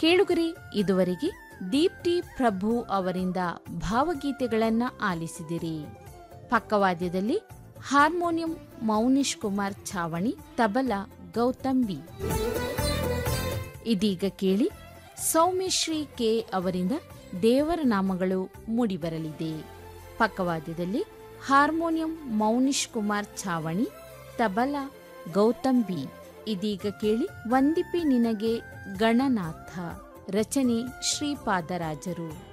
ಕೇಳುಗರೆ ಇದುವರೆಗೆ ದೀಪ್ತಿ ಪ್ರಭು ಅವರಿಂದ ಭಾವಗೀತೆಗಳನ್ನ ಆಲಿಸಿದಿರಿ ಪಕ್ಕವಾದ್ಯದಲ್ಲಿ ಹಾರ್ಮೋನಿಯಂ ಮೌನಿಶ್ ಕುಮಾರ್ ಛಾವಣಿ ತಬಲಾ ಗೌತಮ್ ಬಿ ಇದೀಗ ಕೇಳಿ ಸೌಮ್ಯಶ್ರೀ ಕೆ ಅವರಿಂದ ದೇವರ ನಾಮಗಳು ಮೂಡಿಬರಲಿದೆ ಪಕ್ಕವಾದ್ಯದಲ್ಲಿ ಹಾರ್ಮೋನಿಯಂ ಮೌನಿಶ್ ಕುಮಾರ್ ಛಾವಣಿ ತಬಲಾ ಗೌತಮ್ ಬಿ ಇದೀಗ ಕೇಳಿ ವಂದಿಪಿ ನಿನಗೆ ಗಣನಾಥ ರಚನೆ ಶ್ರೀಪಾದರಾಜರು